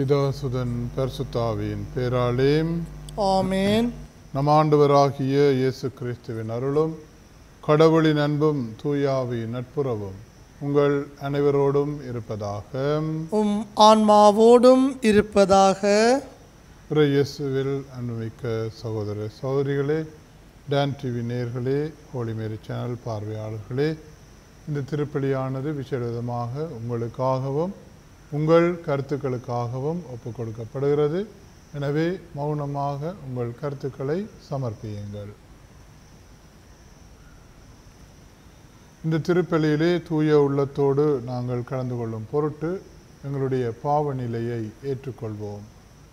பிதாசுதன் பரிசுத்தாவியின் பேராலே ஆமேன் நம் ஆண்டவராகிய இயேசு கிறிஸ்துவின் அருளும் கடவுளின் அன்பும் தூயாவின் நட்புறவும் உங்கள் அனைவரோடும் இருப்பதாக உம் ஆன்மாவோடும் இருப்பதாக இறை இயேசுவில் அன்புமிக்க சகோதர சகோதரிகளே டான் டிவி நேர்களே ஹோலிமேரி சேனல் பார்வையாளர்களே இந்த திருப்பலியானது விசேடமாக உங்களுக்காகவும் உங்கள் கருத்துக்களுக்காகவும் ஒப்புக் கொடுக்கப்படுகிறது எனவே மௌனமாக உங்கள் கருத்துக்களை சமர்ப்பியுங்கள் இந்த திருப்பலியிலே தூய உள்ளத்தோடு நாங்கள் கலந்து கொள்ளும் பொருட்டு எங்களுடைய பாவ நிலையை ஏற்றுக்கொள்வோம்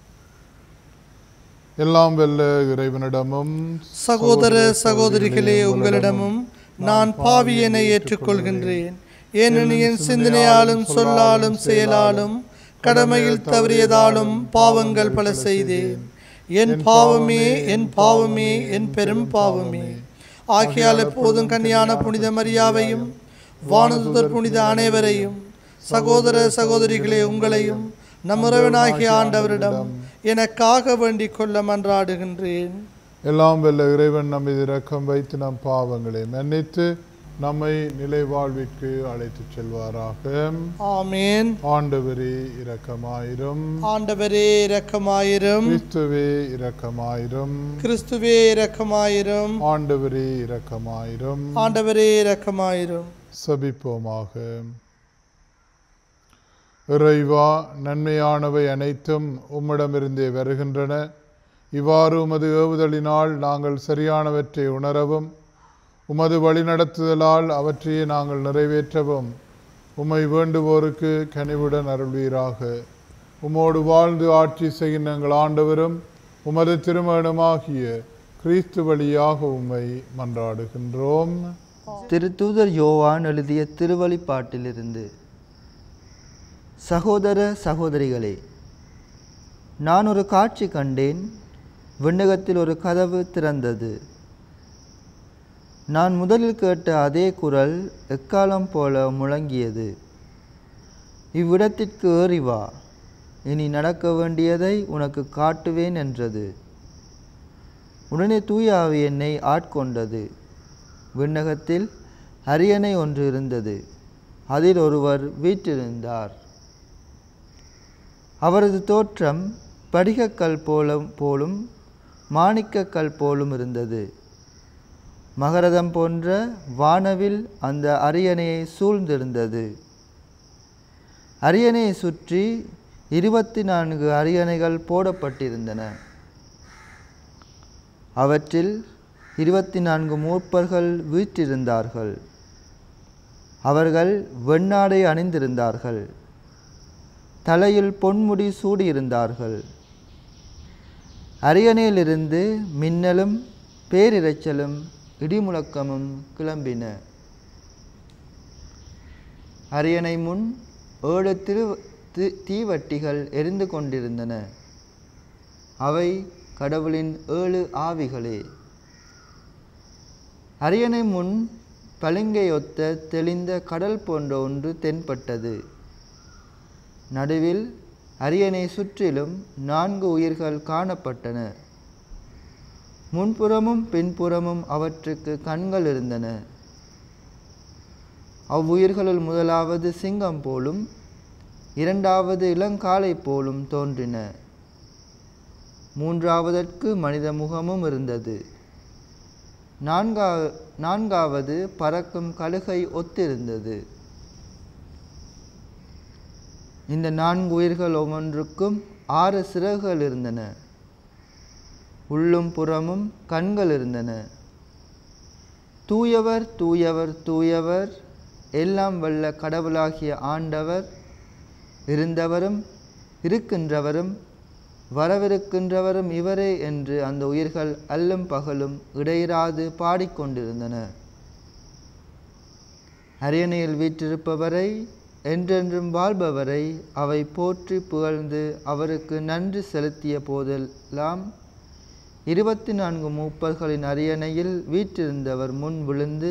எல்லாம் வெல்ல இறைவனிடமும் சகோதர சகோதரிகளே உங்களிடமும் நான் பாவியனை ஏற்றுக்கொள்கின்றேன் ஏனெனில் என் சிந்தனையாலும் சொல்லாலும் செயலாலும் கடமையில் தவறியதாலும் பாவங்கள் பல செய்தேன் என் பாவமே என் பாவமே என் பெரும் பாவமே ஆகையால் எப்போதும் கன்னியான புனித மரியாவையும் வானதுதர் புனித அனைவரையும் சகோதர சகோதரிகளே உங்களையும் நம் உறவனாகிய ஆண்டவரிடம் எனக்காக வேண்டிக் கொள்ள மன்றாடுகின்றேன் எல்லாம் வெல்ல இறைவன் நம்மை இரக்கம் வைத்து நம் பாவங்களை மன்னித்து நம்மை நிலை வாழ்விற்கு அழைத்துச் செல்வாராக ஆமேன் ஆண்டவரே இரக்கமாயிரும் ஆண்டவரே இரக்கமாயிரும் கிறிஸ்துவே இரக்கமாயிரும் கிறிஸ்துவே இரக்கமாயிரும் ஆண்டவரே இரக்கமாயிரும் ஆண்டவரே இரக்கமாயிரும் சபிப்போமாக இறைவா நன்மையானவை அனைத்தும் உம்மிடமிருந்தே வருகின்றன இவ்வாறு உமது ஏவுதலினால் நாங்கள் சரியானவற்றை உணரவும் உமது வழிநடத்துதலால் அவற்றையே நாங்கள் நிறைவேற்றவும் உம்மை வேண்டுவோருக்கு கனிவுடன் அருள்வீராக உம்மோடு வாழ்ந்து ஆட்சி செய்கின்ற எங்கள் ஆண்டவரும் உமது திருமணமாகிய கிறிஸ்து வழியாக உம்மை மன்றாடுகின்றோம் திருத்தூதர் யோவான் எழுதிய திருவழிப்பாட்டிலிருந்து சகோதர சகோதரிகளே நான் ஒரு காட்சி கண்டேன் விண்ணகத்தில் ஒரு கதவு திறந்தது நான் முதலில் கேட்ட அதே குரல் எக்காலம் போல முழங்கியது இவ்விடத்திற்கு ஏறி வா இனி நடக்க வேண்டியதை உனக்கு காட்டுவேன் என்றது உடனே தூய ஆவி என்னை ஆட்கொண்டது விண்ணகத்தில் அரியணை ஒன்று இருந்தது அதில் ஒருவர் வீற்றிருந்தார் அவரது தோற்றம் படிகக்கல் போலும் போலும் மாணிக்கக்கல் போலும் இருந்தது மகரதம் போன்ற வானவில் அந்த அரியணையை சூழ்ந்திருந்தது அரியணையை சுற்றி இருபத்தி நான்கு அரியணைகள் போடப்பட்டிருந்தன அவற்றில் இருபத்தி நான்கு மூப்பர்கள் வீற்றிருந்தார்கள் அவர்கள் வெண்ணாடை அணிந்திருந்தார்கள் தலையில் பொன்முடி சூடியிருந்தார்கள் அரியணையிலிருந்து மின்னலும் பேரிரைச்சலும் இடிமுழக்கமும் கிளம்பின அரியணை முன் ஏழு திரு தி- தீவட்டிகள் எரிந்து கொண்டிருந்தன அவை கடவுளின் ஏழு ஆவிகளே அரியணை முன் பளிங்கையொத்த தெளிந்த கடல் போன்ற ஒன்று தென்பட்டது நடுவில் அரியணை சுற்றிலும் நான்கு உயிர்கள் காணப்பட்டன முன்புறமும் பின்புறமும் அவற்றுக்கு கண்கள் இருந்தன அவ்வுயிர்களுள் முதலாவது சிங்கம் போலும் இரண்டாவது இளங்காளை போலும் தோன்றின மூன்றாவதற்கு மனித முகமும் இருந்தது நான்கா நான்காவது பறக்கும் கழுகை ஒத்திருந்தது இந்த நான்கு உயிர்கள் ஒவ்வொன்றுக்கும் ஆறு சிறகுகள் இருந்தன உள்ளும் புறமும் கண்கள் இருந்தன தூயவர் தூயவர் தூயவர் எல்லாம் வல்ல கடவுளாகிய ஆண்டவர் இருந்தவரும் இருக்கின்றவரும் வரவிருக்கின்றவரும் இவரே என்று அந்த உயிர்கள் அல்லும் பகலும் இடையிறாது பாடிக்கொண்டிருந்தன அரியணையில் வீற்றிருப்பவரை என்றென்றும் வாழ்பவரை அவை போற்றி புகழ்ந்து அவருக்கு நன்றி செலுத்திய போதெல்லாம் இருபத்தி நான்கு மூப்பர்களின் அரியணையில் வீற்றிருந்தவர் முன் விழுந்து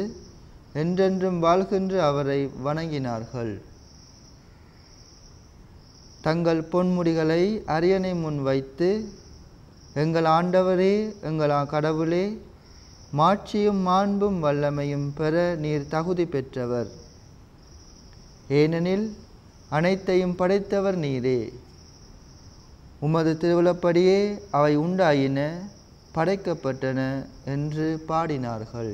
என்றென்றும் வாழ்கின்ற அவரை வணங்கினார்கள் தங்கள் பொன்முடிகளை அரியணை முன் வைத்து எங்கள் ஆண்டவரே எங்கள் ஆ- கடவுளே மாட்சியும் மாண்பும் வல்லமையும் பெற நீர் தகுதி பெற்றவர் ஏனெனில் அனைத்தையும் படைத்தவர் நீரே உமது திருவிழப்படியே அவை உண்டாயின படைக்கப்பட்டன என்று பாடினார்கள்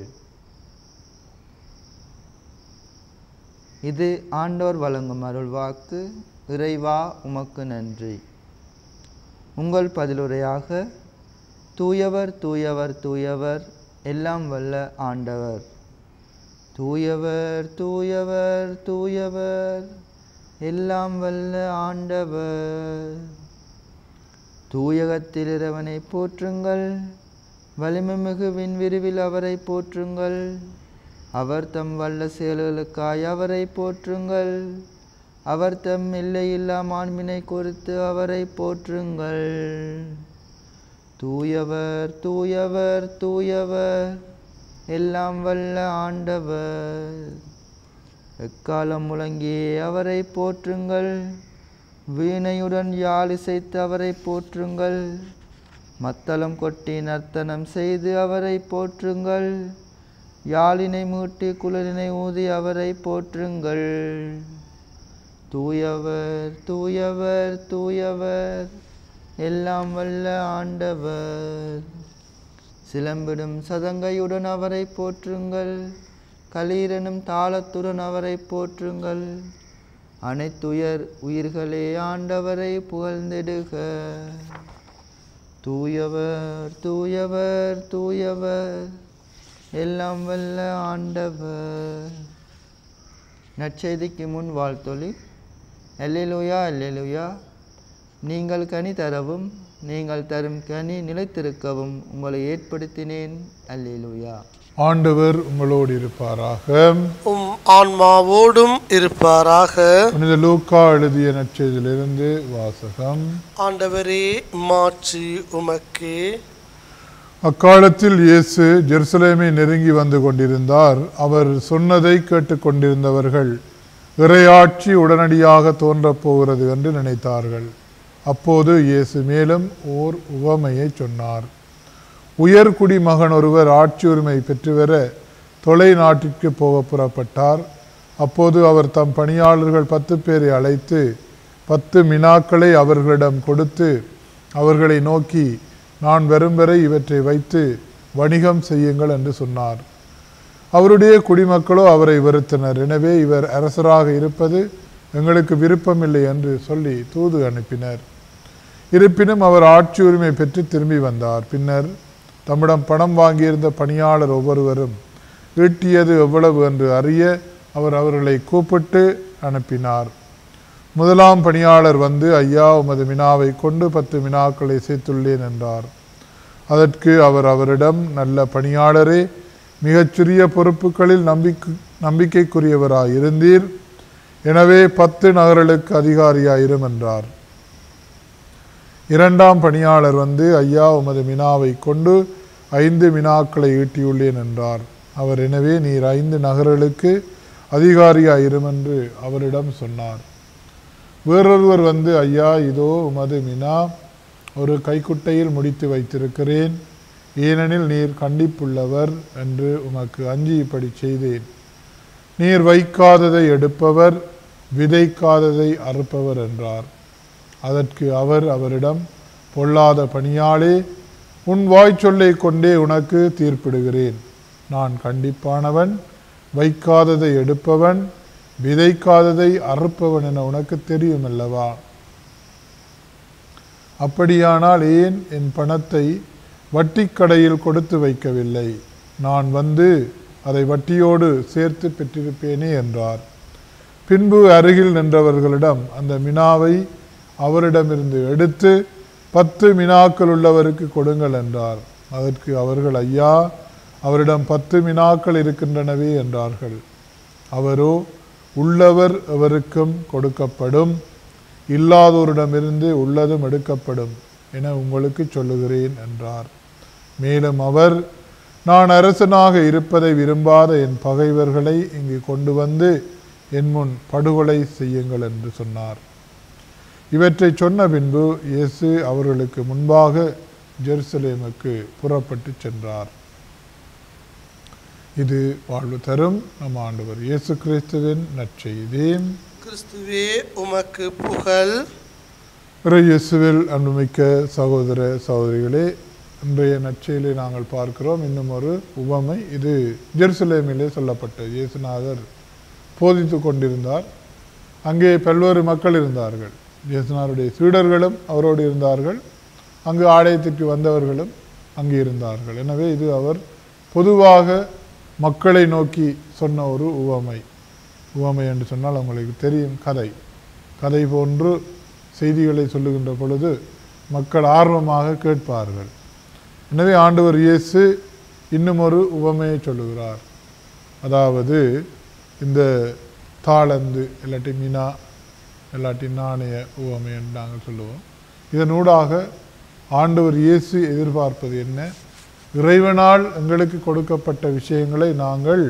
இது ஆண்டோர் வழங்கும் அருள்வாக்கு இறைவா உமக்கு நன்றி உங்கள் பதிலுரையாக தூயவர் தூயவர் தூயவர் எல்லாம் வல்ல ஆண்டவர் தூயவர் தூயவர் தூயவர் எல்லாம் வல்ல ஆண்டவர் தூயகத்தில் இறைவனை போற்றுங்கள் வலிமைமிகு விண்விரிவில் அவரை போற்றுங்கள் அவர் தம் வல்ல செயல்களுக்காய் அவரை போற்றுங்கள் அவர் தம் எல்லையில்லா மாண்பினை குறித்து அவரை போற்றுங்கள் தூயவர் தூயவர் தூயவர் எல்லாம் வல்ல ஆண்டவர் எக்காலம் முழங்கியே அவரை போற்றுங்கள் வீணையுடன் யாழ் இசைத்து அவரை போற்றுங்கள் மத்தளம் கொட்டி நர்த்தனம் செய்து அவரை போற்றுங்கள் யாழினை மீட்டி குளிரினை ஊதி அவரை போற்றுங்கள் தூயவர் தூயவர் தூயவர் எல்லாம் வல்ல ஆண்டவர் சிலம்பிடும் சதங்கையுடன் அவரை போற்றுங்கள் களீரெனும் தாளத்துடன் அவரை போற்றுங்கள் அனைத்துயர் உயிர்களே ஆண்டவரை புகழ்ந்திடுக தூயவர் தூயவர் தூயவர் எல்லாம் வல்ல ஆண்டவர் நற்செய்திக்கு முன் வாழ்த்தொலி அல்லேலூயா அல்லேலூயா நீங்கள் கனி தரவும் நீங்கள் தரும் கனி நிலைத்திருக்கவும் உங்களை ஏற்படுத்தினேன் அல்லேலூயா ஆண்டவர் உங்களோடு இருப்பாராக உம் ஆன்மாவோடும் இருப்பாராக புனித லூக்கா எழுதிய நற்செய்தியிலிருந்து வாசகம் ஆண்டவரே மாட்சி உமக்கே அக்காலத்தில் இயேசு ஜெருசலேமை நெருங்கி வந்து கொண்டிருந்தார் அவர் சொன்னதை கேட்டுக்கொண்டிருந்தவர்கள் இறையாட்சி உடனடியாக தோன்றப் போகிறது என்று நினைத்தார்கள் அப்போது இயேசு மேலும் ஓர் உவமையை சொன்னார் உயர்குடி மகன் ஒருவர் ஆட்சி உரிமை பெற்றுவர தொலை நாட்டிற்கு போக புறப்பட்டார் அப்போது அவர் தம் பணியாளர்கள் பத்து பேரை அழைத்து பத்து மினாக்களை அவர்களிடம் கொடுத்து அவர்களை நோக்கி நான் வரும் வரை இவற்றை வைத்து வணிகம் செய்யுங்கள் என்று சொன்னார் அவருடைய குடிமக்களோ அவரை வெறுத்தனர் எனவே இவர் அரசராக இருப்பது எங்களுக்கு விருப்பமில்லை என்று சொல்லி தூது அனுப்பினர் இருப்பினும் அவர் ஆட்சி உரிமை பெற்று திரும்பி வந்தார் பின்னர் தம்மிடம் பணம் வாங்கியிருந்த பணியாளர் ஒவ்வொருவரும் ஈட்டியது எவ்வளவு என்று அறிய அவர் அவர்களை கூப்பிட்டு அனுப்பினார் முதலாம் பணியாளர் வந்து ஐயா உமது மினாவை கொண்டு பத்து மினாக்களை சேர்த்துள்ளேன் என்றார் அதற்கு அவர் அவரிடம் நல்ல பணியாளரே மிகச்சிறிய பொறுப்புகளில் நம்பிக்கை நம்பிக்கைக்குரியவராய் இருந்தீர் எனவே பத்து நகர்களுக்கு அதிகாரியாயிரும் என்றார் இரண்டாம் பணியாளர் வந்து ஐயா உமது மினாவை கொண்டு ஐந்து மினாக்களை ஈட்டியுள்ளேன் என்றார் அவர் எனவே நீர் ஐந்து நகர்களுக்கு அதிகாரியாயிரும் என்று அவரிடம் சொன்னார் வேறொருவர் வந்து ஐயா இதோ உமது மினா ஒரு கைக்குட்டையில் முடித்து வைத்திருக்கிறேன் ஏனெனில் நீர் கண்டிப்புள்ளவர் என்று உமக்கு அஞ்சி இப்படி செய்தேன் நீர் வைக்காததை எடுப்பவர் விதைக்காததை அறுப்பவர் என்றார் அதற்கு அவர் அவரிடம் பொல்லாத பணியாளே உன் வாய்ச்சொல்லை கொண்டே உனக்கு தீர்ப்பிடுகிறேன் நான் கண்டிப்பானவன் வைக்காததை எடுப்பவன் விதைக்காததை அறுப்பவன் என உனக்கு தெரியும் அல்லவா அப்படியானால் ஏன் என் பணத்தை வட்டிக் கடையில் கொடுத்து வைக்கவில்லை நான் வந்து அதை வட்டியோடு சேர்த்து பெற்றிருப்பேனே என்றார் பின்பு அருகில் நின்றவர்களிடம் அந்த மினாவை அவரிடமிருந்து எடுத்து பத்து மினாக்கள் உள்ளவருக்கு கொடுங்கள் என்றார் அதற்கு அவர்கள் ஐயா அவரிடம் பத்து மினாக்கள் இருக்கின்றனவே என்றார்கள் அவரோ உள்ளவர் எவருக்கும் கொடுக்கப்படும் இல்லாதோரிடமிருந்து உள்ளதும் எடுக்கப்படும் என உங்களுக்கு சொல்லுகிறேன் என்றார் மேலும் அவர் நான் அரசனாக இருப்பதை விரும்பாத என் பகைவர்களை இங்கு கொண்டு வந்து என் முன் படுகொலை செய்யுங்கள் என்று சொன்னார் இவற்றை சொன்ன பின்பு இயேசு அவர்களுக்கு முன்பாக ஜெருசலேமுக்கு புறப்பட்டு சென்றார் இது வாழ்வு தரும் நம் ஆண்டவர் இயேசு கிறிஸ்துவின் நற்செய்தி கிறிஸ்துவே உமக்கு புகழ் இறை இயேசுவில் அன்புமிக்க சகோதர சகோதரிகளே இன்றைய நற்செயலை நாங்கள் பார்க்கிறோம் இன்னும் ஒரு உவமை இது ஜெருசலேமிலே சொல்லப்பட்டது இயேசுநாதர் போதித்து கொண்டிருந்தார் அங்கே பல்வேறு மக்கள் இருந்தார்கள் இயேசுநாதருடைய சீடர்களும் அவரோடு இருந்தார்கள் அங்கு ஆலயத்திற்கு வந்தவர்களும் அங்கு இருந்தார்கள் எனவே இது அவர் பொதுவாக மக்களை நோக்கி சொன்ன ஒரு உவமை உவமை என்று சொன்னால் உங்களுக்கு தெரியும் கதை கதை போன்று செய்திகளை சொல்லுகின்ற பொழுது மக்கள் ஆர்வமாக கேட்பார்கள் எனவே ஆண்டவர் இயேசு இன்னும் ஒரு உவமையை சொல்லுகிறார் அதாவது இந்த தாளந்து இல்லாட்டி மினா இல்லாட்டி நாணய உவமை என்று நாங்கள் சொல்லுவோம் இதனூடாக ஆண்டவர் இயேசு எதிர்பார்ப்பது என்ன இறைவனால் எங்களுக்கு கொடுக்கப்பட்ட விஷயங்களை நாங்கள்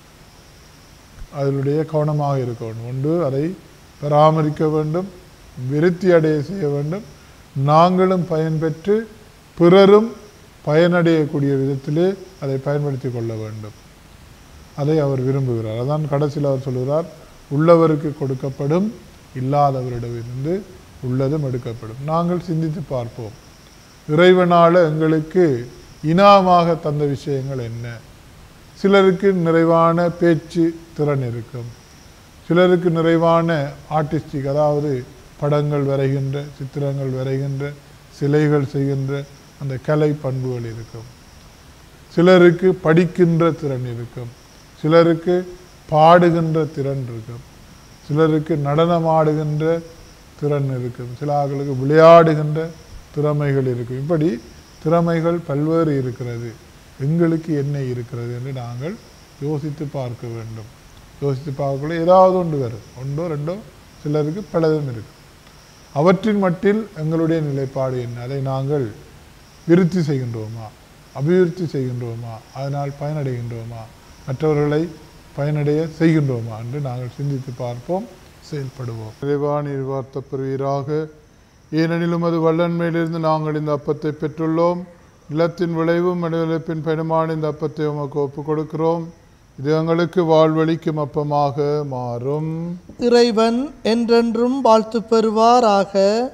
அதனுடைய கவனமாக இருக்க வேண்டும் ஒன்று அதை பராமரிக்க வேண்டும் விருத்தி அடைய செய்ய வேண்டும் நாங்களும் பயன்பெற்று பிறரும் பயனடையக்கூடிய விதத்திலே அதை பயன்படுத்தி கொள்ள வேண்டும் அதை அவர் விரும்புகிறார் அதான் கடைசியில் அவர் சொல்கிறார் உள்ளவருக்கு கொடுக்கப்படும் இல்லாதவரிடமிருந்து உள்ளதும் எடுக்கப்படும் நாங்கள் சிந்தித்து பார்ப்போம் இறைவனால எங்களுக்கு இனாமாக தந்த விஷயங்கள் என்ன சிலருக்கு நிறைவான பேச்சு திறன் இருக்கும் சிலருக்கு நிறைவான ஆர்டிஸ்டிக் அதாவது படங்கள் வரைகின்ற சித்திரங்கள் வரைகின்ற சிலைகள் செய்கின்ற அந்த கலை பண்புகள் இருக்கும் சிலருக்கு படிக்கின்ற திறன் இருக்கும் சிலருக்கு பாடுகின்ற திறன் இருக்கும் சிலருக்கு நடனமாடுகின்ற திறன் இருக்கும் சில ஆட்களுக்கு விளையாடுகின்ற திறமைகள் இருக்கும் இப்படி திறமைகள் பல்வேறு இருக்கிறது எங்களுக்கு என்ன இருக்கிறது என்று நாங்கள் யோசித்து பார்க்க வேண்டும் யோசித்து பார்க்கக்குள்ள ஏதாவது ஒன்று வரும் ஒன்றோ ரெண்டோ சிலருக்கு பலதும் இருக்கும் அவற்றின் மட்டில் எங்களுடைய நிலைப்பாடு என்ன அதை நாங்கள் விருத்தி செய்கின்றோமா அபிவிருத்தி செய்கின்றோமா அதனால் பயனடைகின்றோமா மற்றவர்களை பயனடைய செய்கின்றோமா என்று நாங்கள் சிந்தித்து பார்ப்போம் செயல்படுவோம் இறைவான் எதிர்பார்த்த பெறுவீராக ஏனெனிலும் அது வல்லன்மையிலிருந்து நாங்கள் இந்த அப்பத்தை பெற்றுள்ளோம் நிலத்தின் விளைவும் மனிதப்பின் பயணமான இந்த அப்பத்தை உமக்கு ஒப்புக் கொடுக்கிறோம் இது எங்களுக்கு வாழ்வளிக்கும் அப்பமாக மாறும் இறைவன் என்றென்றும் வாழ்த்து பெறுவாராக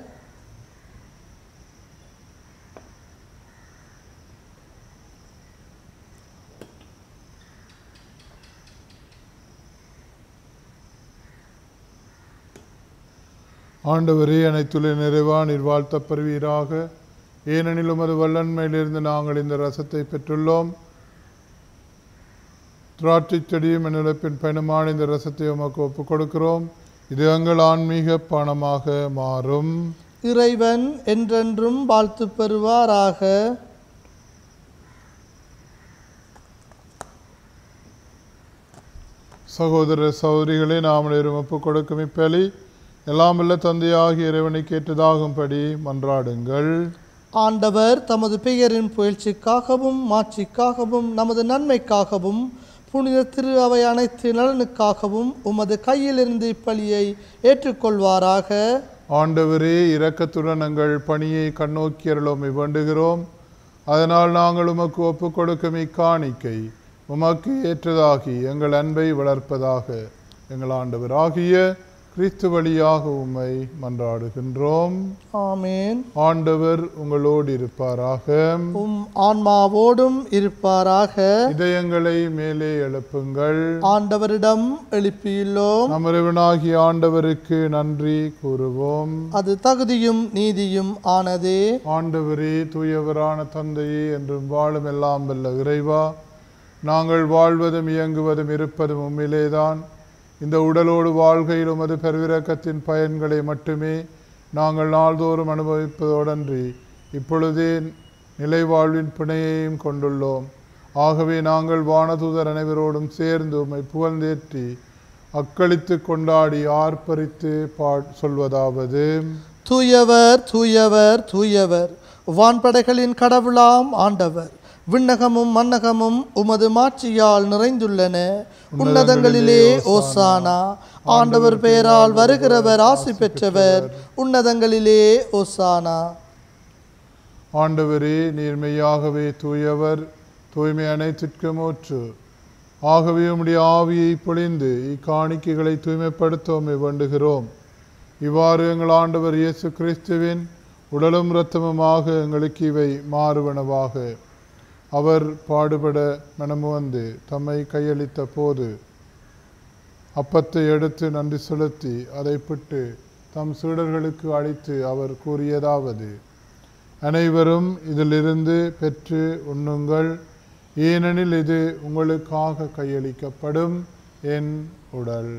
ஆண்டவரே அனைத்துள்ள நிறைவா நீர் வாழ்த்தப் பெறுவீராக ஏனெனிலும் அது வல்லன்மையிலிருந்து நாங்கள் இந்த ரசத்தை பெற்றுள்ளோம் திராட்சைச் செடியும் நிலப்பின் பயணமான இந்த ரசத்தை உமக்கு ஒப்புக் கொடுக்கிறோம் இது எங்கள் ஆன்மீக பணமாக மாறும் இறைவன் என்றென்றும் வாழ்த்து பெறுவாராக சகோதர சகோதரிகளே நாம் அனைவரும் ஒப்புக் கொடுக்கும் இப்பலி எல்லாம் வல்ல தந்தையாகிய இறைவனை கேட்டதாகும்படி மன்றாடுங்கள் ஆண்டவர் தமது பெயரின் புகழ்ச்சிக்காகவும் மாட்சிக்காகவும் நமது நன்மைக்காகவும் புனித திரு அவை அனைத்து நலனுக்காகவும் உமது கையிலிருந்து இப்பலியை ஏற்றுக்கொள்வாராக ஆண்டவரே இரக்கத்துடன் எங்கள் பணியை கண்ணோக்கி அருளோமை வேண்டுகிறோம் அதனால் நாங்கள் உமக்கு ஒப்புக் கொடுக்கும் இக்காணிக்கை உமக்கு ஏற்றதாகி எங்கள் அன்பை வளர்ப்பதாக எங்கள் ஆண்டவர் ஆகிய கிறிஸ்து வழியாக உம்மை மன்றாடுகின்றோம் ஆமேன் ஆண்டவர் உங்களோடு இருப்பாராக உம் ஆன்மாவோடும் இருப்பாராக இதயங்களை மேலே எழுப்புங்கள் ஆண்டவரிடம் எழுப்பியுள்ளோம் நம் இறைவனாகிய ஆண்டவருக்கு நன்றி கூறுவோம் அது தகுதியும் நீதியும் ஆனதே ஆண்டவரே தூயவரான தந்தையே என்றும் வாழும் எல்லாம் வல்ல இறைவா நாங்கள் வாழ்வதும் இயங்குவதும் இருப்பதும் உம்மிலேதான் இந்த உடலோடு வாழ்கையில் உமது பெருவிரக்கத்தின் பயன்களை மட்டுமே நாங்கள் நாள்தோறும் அனுபவிப்பதோடன்றி இப்பொழுதே நிலை வாழ்வின் பிணையையும் கொண்டுள்ளோம் ஆகவே நாங்கள் வானதூதர் அனைவரோடும் சேர்ந்து உம்மை புகழ்ந்தேற்றி அக்களித்து கொண்டாடி ஆர்ப்பரித்து பா சொல்வதாவது தூயவர் தூயவர் தூயவர் வான்படைகளின் கடவுளாம் ஆண்டவர் விண்ணகமும் மன்னகமும் உமது மாட்சியால் நிறைந்துள்ளன உன்னதங்களிலே ஓசானா ஆண்டவர் பெயரால் வருகிறவர் ஆசி பெற்றவர் உன்னதங்களிலே ஓசானா ஆண்டவரே நீர்மையாகவே தூயவர் தூய்மை அனைத்திற்கும் ஊற்று ஆகவே உம்முடைய ஆவியை பொழிந்து இக்காணிக்கைகளை தூய்மைப்படுத்தோமை வேண்டுகிறோம் இவ்வாறு எங்கள் ஆண்டவர் இயேசு கிறிஸ்துவின் உடலும் இரத்தமுமாக எங்களுக்கு இவை மாறுவனவாக அவர் பாடுபட மனமு வந்து தம்மை கையளித்த போது அப்பத்தை எடுத்து நன்றி செலுத்தி அதை பிட்டு தம் சீடர்களுக்கு அளித்து அவர் கூறியதாவது அனைவரும் இதிலிருந்து பெற்று உண்ணுங்கள் ஏனெனில் இது உங்களுக்காக கையளிக்கப்படும் என் உடல்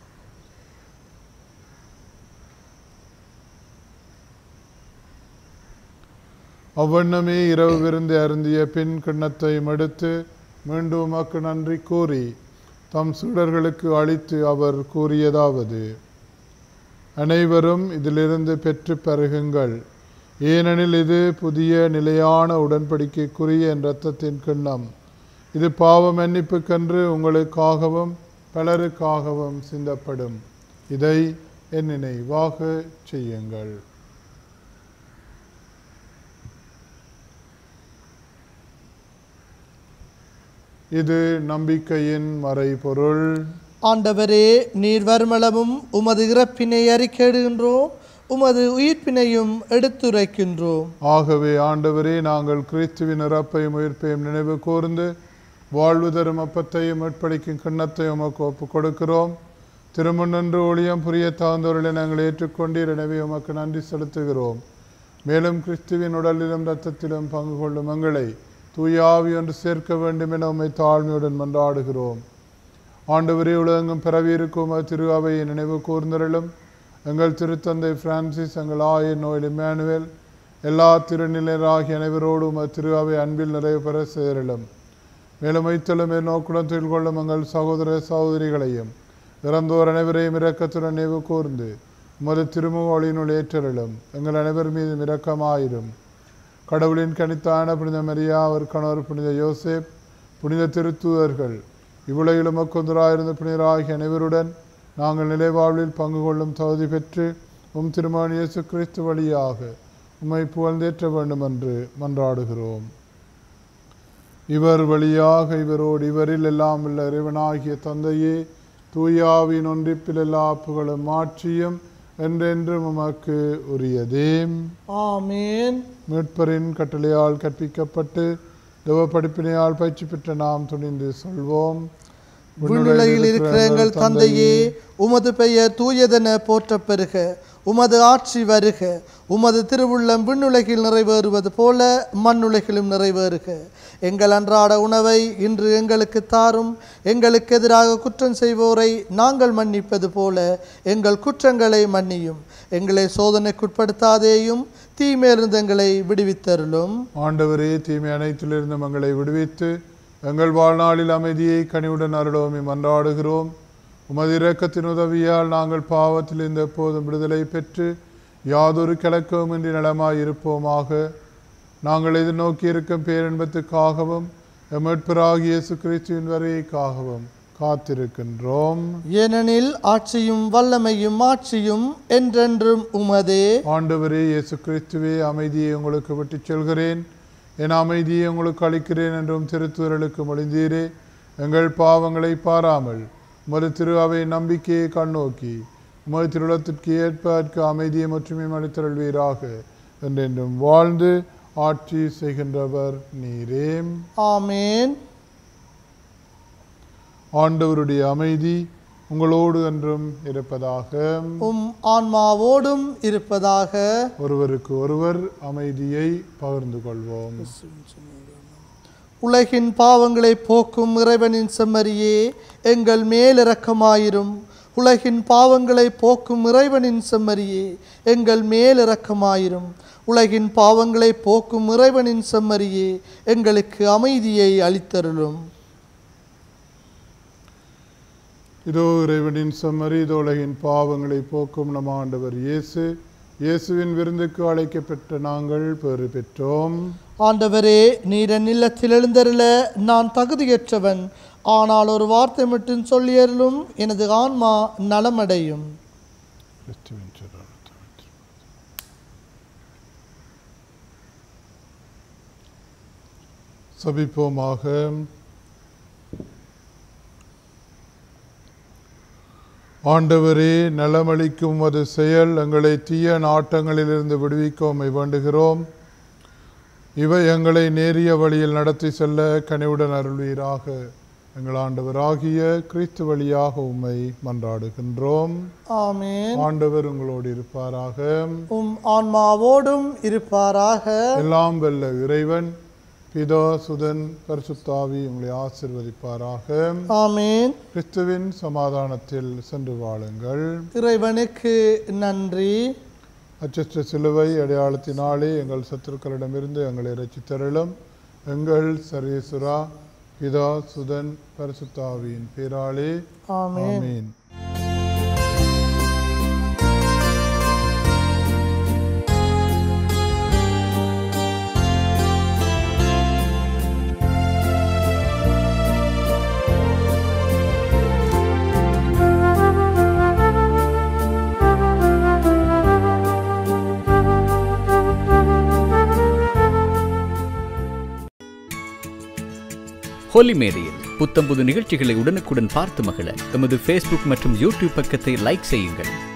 அவ்வண்ணமே இரவு விருந்து அருந்திய பின் கிண்ணத்தை மடுத்து மீண்டும் உமக்கு நன்றி கூறி தம் சீடர்களுக்கு அளித்து அவர் கூறியதாவது அனைவரும் இதிலிருந்து பெற்று பருகுங்கள் ஏனெனில் இது புதிய நிலையான உடன்படிக்கைக்குரிய என் இரத்தத்தின் கிண்ணம் இது பாவ மன்னிப்புக்கென்று உங்களுக்காகவும் பலருக்காகவும் சிந்தப்படும் இதை என் நினைவாக செய்யுங்கள் இது நம்பிக்கையின் மறைபொருள் ஆண்டவரே நீர் வருமளவும் உமது இறப்பினை அறிக்கையிடுகின்றோம் உமது உயிர்ப்பினையும் எடுத்துரைக்கின்றோம் ஆகவே ஆண்டவரே நாங்கள் கிறிஸ்துவின் இறப்பையும் உயிர்ப்பையும் நினைவு கூர்ந்து வாழ்வு தரும் அப்பத்தையும் மீட்பளிக்கும் கிண்ணத்தையும் உமக்கு ஒப்புக் கொடுக்கிறோம் திருமுன்னன்று ஒளியம் புரிய தகுந்தவர்களை நாங்கள் ஏற்றுக்கொண்டீர் எனவே உமக்கு நன்றி செலுத்துகிறோம் மேலும் கிறிஸ்துவின் உடலிலும் இரத்தத்திலும் பங்கு கொள்ளும் எங்களை தூயாவி ஒன்று சேர்க்க வேண்டும் என உம்மை தாழ்மையுடன் மன்றாடுகிறோம் ஆண்டவரே உலகெங்கும் பிறவி இருக்கும் திரு அவையை நினைவு கூர்ந்தருளும் எங்கள் திருத்தந்தை பிரான்சிஸ் எங்கள் ஆயர் நோயில் இம்மானுவேல் எல்லா திருநிலையராகிய அனைவரோடும் திரு அவை அன்பில் நிறைவு பெற சேரலும் மேலும் வைத்தலும் நோக்குடன் தொழில் கொள்ளும் எங்கள் சகோதர சகோதரிகளையும் இறந்தோர் அனைவரையும் இரக்கத்துடன் நினைவு கூர்ந்து உமது திருமுகொழியினுள் ஏற்றருளும் எங்கள் அனைவர் மீதும் இரக்கமாயிரும் கடவுளின் கனித்தான புனித மரியா அவர் கணவர் புனித யோசேப் புனித திருத்தூதர்கள் இவ்வுலகிலும் மக்கொந்தராயிருந்த புனிதராகிய அனைவருடன் நாங்கள் நிலைவாழ்வில் பங்கு கொள்ளும் தகுதி பெற்று உம் திருமகன் இயேசு கிறிஸ்து வழியாக உம்மை புகழ்ந்தேற்ற வேண்டும் என்று மன்றாடுகிறோம் இவர் வழியாக இவரோடு இவரில் எல்லாம் உள்ள இறைவனாகிய தந்தையே தூயாவின் ஒன்றிப்பில் எல்லா புகழும் மாட்சியும் என்றென்றும் உமக்கு உரியதே ஆமேன் மீட்பரின் கட்டளையால் கற்பிக்கப்பட்டு தேவ படிப்பினையால் பயிற்சி பெற்ற நாம் துணிந்து சொல்வோம் விண்ணுலகில் இருக்கிற எங்கள் தந்தையே உமது பெயர் தூயதென போற்றப் பெறுக உமது ஆட்சி வருக உமது திருவுள்ளம் விண்ணுலகில் நிறைவேறுவது போல மண்ணுலகிலும் நிறைவேறுக எங்கள் அன்றாட உணவை இன்று எங்களுக்கு தாரும் எங்களுக்கு எதிராக குற்றம் செய்வோரை நாங்கள் மன்னிப்பது போல எங்கள் குற்றங்களை மன்னியும் எங்களை சோதனைக்குட்படுத்தாதேயும் தீமையிலிருந்து எங்களை விடுவித்தருளும் ஆண்டவரே தீமை அனைத்திலிருந்து எங்களை விடுவித்து எங்கள் வாழ்நாளில் அமைதியை கனிவுடன் அருளோமே மன்றாடுகிறோம் உமது இரக்கத்தின் உதவியால் நாங்கள் பாவத்தில் இந்த எப்போதும் விடுதலை பெற்று யாதொரு கிழக்கவுமின்றி நலமாய் இருப்போமாக நாங்கள் எதிர்நோக்கி இருக்கும் பேரின்பத்துக்காகவும் எமட்பராகிய இயேசு கிறிஸ்துவின் வரையைக்காகவும் காத்திருக்கின்றோம் ஏனெனில் ஆட்சியும் வல்லமையும் ஆட்சியும் என்றென்றும் உமதே ஆண்டவரே இயேசு கிறிஸ்துவே அமைதியை உங்களுக்கு விட்டுச் செல்கிறேன் என் அமைதியை உங்களுக்கு அளிக்கிறேன் என்றும் திருத்துதலுக்கு மொழிந்தீரே எங்கள் பாவங்களை பாராமல் உமது திரு அவை நம்பிக்கையை கண்ணோக்கி உமது திருளத்திற்கு ஏற்ப அதற்கு அமைதியை மற்றும் அளித்தருள்வீராக என்றென்றும் வாழ்ந்து ஆட்சி செய்கின்றவர் நீரே ஆமேன் ஆண்டவருடைய அமைதி உங்களோடு என்றும் இருப்பதாக உம் ஆன்மாவோடும் இருப்பதாக ஒருவருக்கு ஒருவர் அமைதியை பகிர்ந்து கொள்வோம் உலகின் பாவங்களை போக்கும் இறைவனின் செம்மறியே எங்கள் மேல் இரக்கமாயிரும் உலகின் பாவங்களை போக்கும் இறைவனின் செம்மறியே எங்கள் மேல் இரக்கமாயிரும் உலகின் பாவங்களை போக்கும் இறைவனின் செம்மறியே எங்களுக்கு அமைதியை அளித்தருளும் இதோ இறைவனின் செம்மறி இதோ உலகின் பாவங்களை போக்கும் நம் ஆண்டவர் இயேசு இயேசுவின் விருந்துக்கு அழைக்கப்பட்ட நாங்கள் பெறு பெற்றோம் ஆண்டவரே நீர் என் இல்லத்தில் எழுந்தருள நான் தகுதியற்றவன் ஆனால் ஒரு வார்த்தை மட்டும் சொல்லியருளும் எனது ஆன்மா நலமடையும் கிறிஸ்துவின் சிறார் சபிப்போமாக ஆண்டவரே நலமளிக்கும் அது செயல் எங்களை தீய நாட்டங்களிலிருந்து விடுவிக்க உம்மை வேண்டுகிறோம் இவை எங்களை நேரிய வழியில் நடத்தி செல்ல கனிவுடன் அருள்வீராக எங்கள் ஆண்டவராகிய கிறிஸ்து வழியாக உம்மை மன்றாடுகின்றோம் ஆமென் ஆண்டவர் உங்களோடு இருப்பாராக உம் ஆன்மாவோடும் இருப்பாராக எல்லாம் வெல்ல இறைவன் பிதா சுதன் பரிசுத்தாவி உங்களை ஆசிர்வதிப்பாராக ஆமென் கிறிஸ்துவின் சமாதானத்தில் சென்று வாழுங்கள் இறைவனுக்கு நன்றி அச்சற்ற சிலுவை அடையாளத்தினாலே எங்கள் சத்துருக்களிடமிருந்து எங்களை ரசித்தருளும் எங்கள் சரீசுரா பிதா சுதன் பரிசுத்தாவியின் பேராலே ஆமென் ஆமீன் ஹோலி மேரியில் புத்தம்புது நிகழ்ச்சிகளை உடனுக்குடன் பார்த்து மகிழ எமது ஃபேஸ்புக் மற்றும் யூடியூப் பக்கத்தை லைக் செய்யுங்கள்